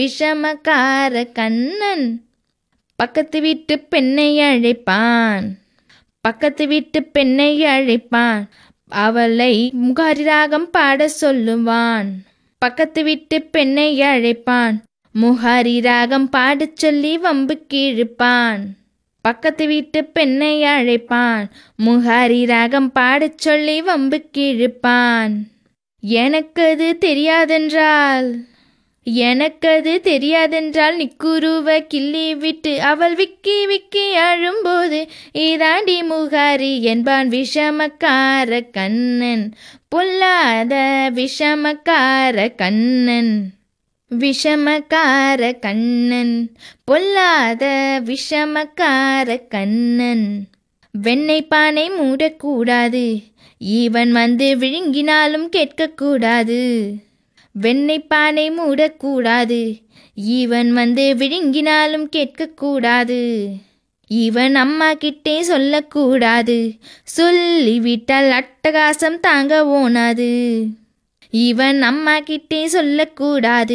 விஷமக்கார கண்ணன் பக்கத்து வீட்டு பெண்ணை அழைப்பான் பக்கத்து வீட்டு பெண்ணை அழைப்பான் அவளை முகாரி ராகம் பாட சொல்லுவான் பக்கத்து வீட்டு பெண்ணை அழைப்பான் முகாரி ராகம் பாடச் சொல்லி வம்பு கிழிப்பான் பக்கத்து வீட்டு பெண்ணை அழைப்பான் முகாரி ராகம் பாடச் சொல்லி வம்பு கிழிப்பான் எனக்கது தெரியாதென்றால் எனக்கது தெரியாதென்றால் நிக்குருவ கிள்ளி விட்டு அவள் விக்கி விக்கி அழும்போது இதாண்டி முகாரி என்பான் விஷமக்கார கண்ணன் பொல்லாத விஷமக்கார கண்ணன் விஷமக்கார கண்ணன் பொல்லாத விஷமக்கார கண்ணன் வெண்ணெய் பானை மூடக்கூடாது இவன் வந்து விழுங்கினாலும் கேட்கக்கூடாது வெண்ணெய் பானை மூடக்கூடாது இவன் வந்து விழுங்கினாலும் கேட்கக்கூடாது இவன் அம்மா கிட்டே சொல்லக்கூடாது சொல்லிவிட்டால் அட்டகாசம் தாங்க ஓனாது இவன் அம்மா கிட்டே சொல்லக்கூடாது